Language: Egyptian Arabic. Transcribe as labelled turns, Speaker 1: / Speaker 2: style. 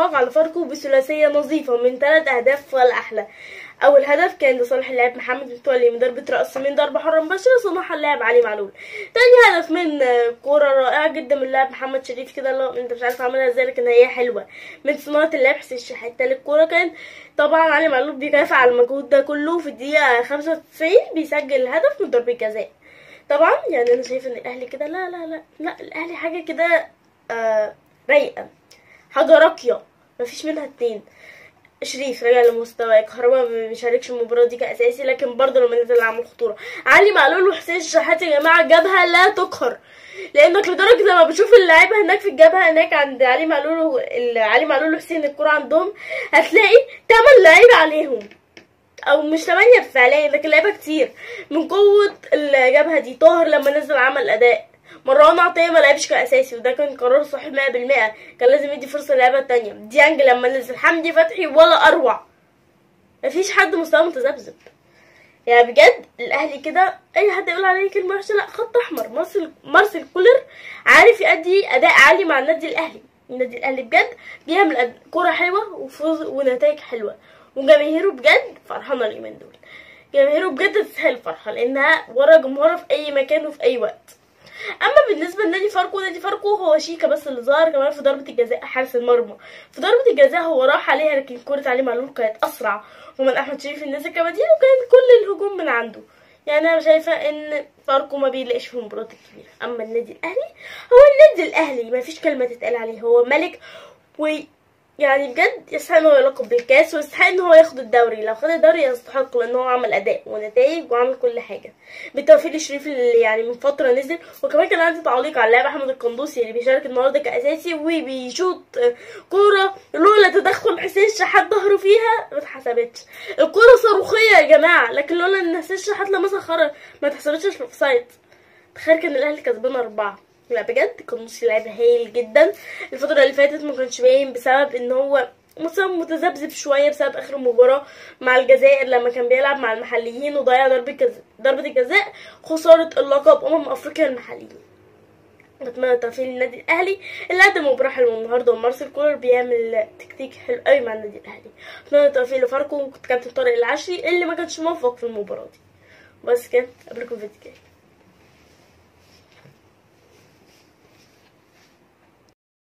Speaker 1: تفوق على فاركو بثلاثيه نظيفه من ثلاث اهداف ولا احلى اول هدف كان لصالح اللاعب محمد متولي من ضربه راس من ضربه حره مباشره صنعها اللاعب علي معلول تاني هدف من آه، كوره رائعه جدا من اللاعب محمد شريف كده اللي انت مش عارف عملها ازاي لكن هي حلوه من صناعه اللاعب حسين الشحات تالت كوره كان طبعا علي معلول بيكافئ على المجهود ده كله في الدقيقه 95 بيسجل الهدف من ضربه جزاء طبعا يعني انا شايفه ان الاهلي كده لا لا لا لا الاهلي حاجه كده آه رايقه حاجه راقيه مفيش منها اتنين شريف رجع لمستواه كهربا ما بيشاركش المباراه دي كاساسي لكن برضه لما نزل عمل خطوره علي معلول وحسين الشحات يا جماعه جبهه لا تقهر لانك لدرجه لما بتشوف اللعيبه هناك في الجبهه هناك عند علي معلول و... ال- علي معلول وحسين الكوره عندهم هتلاقي تمن لعيبه عليهم او مش تمانية فعليا لكن لعيبه كتير من قوه الجبهه دي طاهر لما نزل عمل اداء مروان عطية ما لعبش كأساسي وده كان قرار صحيح 100% كان لازم يدي فرصة للعيبة التانية ديانج لما نزل حمدي فتحي ولا أروع مفيش حد مستواه متذبذب يعني بجد الاهلي كده اي حد يقول عليه كلمه وحشه لا خط احمر مارسيل مارسيل كولر عارف يأدي اداء عالي مع النادي الاهلي النادي الاهلي بجد بيعمل أد- كرة حلوه وفوز ونتائج حلوه وجماهيره بجد فرحانه اليومين دول جماهيره بجد تستاهل فرحه لانها ورا جمهورها في اي مكان وفي اي وقت اما بالنسبه لنادي فاركو نادي فاركو هو شيكا بس اللي ظهر كمان في ضربه الجزاء حارس المرمى في ضربه الجزاء هو راح عليها لكن كره علي معلول كانت اسرع ومن احمد شريف الناس كبديل وكان كل الهجوم من عنده يعني انا شايفه ان فاركو ما بيلاقيش في المباريات الكبيره اما النادي الاهلي هو النادي الاهلي ما فيش كلمه تتقال عليه هو ملك و يعني بجد يستحق ان هو يلقب بالكاس ويستحق ان هو ياخد الدوري لو خد الدوري يستحق لان هو عمل اداء ونتائج وعمل كل حاجه بالتوفيق لشريف اللي يعني من فتره نزل وكمان كان عندي تعليق على اللاعب احمد القندوسي اللي بيشارك النهارده كاساسي وبيشوط كوره لولا تدخل حسين شحات ظهره فيها ما اتحسبتش الكوره صاروخيه يا جماعه لكن لولا ان حسين شحات لمسها خرج ما اتحسبتش في الاوفسايد تخيل كان الاهلي كسبان اربعه لا بجد قندوسي لعب هايل جدا الفتره اللي فاتت ما كانش باين بسبب ان هو مستوى متذبذب شويه بسبب اخر مباراه مع الجزائر لما كان بيلعب مع المحليين وضيع ضربه جزاء ضربه الجزاء خساره اللقب امم افريقيا المحليين بتمنى التوفيق للنادي الاهلي اللي قدم مباراه حلوه النهارده ومارسيل كولر بيعمل تكتيك حلو قوي مع النادي الاهلي بتمنى التوفيق لفاركو وكابتن طارق العشري اللي ما كانش موفق في المباراه دي بس كده قبلكم فيديو جاي